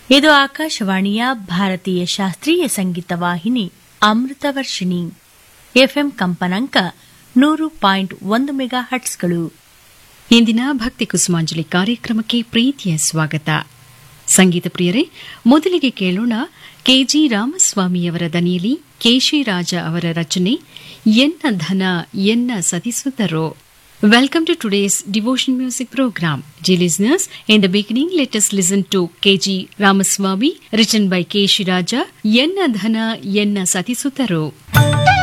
ಇದು ಆಕಾಶವಾಣಿಯ ಭಾರತೀಯ ಶಾಸ್ತ್ರೀಯ ಸಂಗೀತ ವಾಹಿನಿ ಅಮೃತ ವರ್ಷಿಣಿ ಎಫ್ಎಂ ಕಂಪನಾಂಕ ನೂರು ಪಾಯಿಂಟ್ ಒಂದು ಮೆಗಾ ಹಟ್ಸ್ಗಳು ಇಂದಿನ ಭಕ್ತಿ ಕುಸುಮಾಂಜಲಿ ಕಾರ್ಯಕ್ರಮಕ್ಕೆ ಪ್ರೀತಿಯ ಸ್ವಾಗತ ಸಂಗೀತ ಪ್ರಿಯರೇ ಮೊದಲಿಗೆ ಕೇಳೋಣ ಕೆಜಿ ರಾಮಸ್ವಾಮಿಯವರ ದನಿಯಲ್ಲಿ ಕೇಶಿರಾಜ ಅವರ ರಚನೆ ಎನ್ನ ಧನ ಎನ್ನ ಸತಿಸುತ್ತರೋ Welcome to today's devotion music program. Dear listeners, in the beginning, let us listen to K.G. Ramaswamy, written by K. Shiraja, Yenna Dhana Yenna Satisutaro.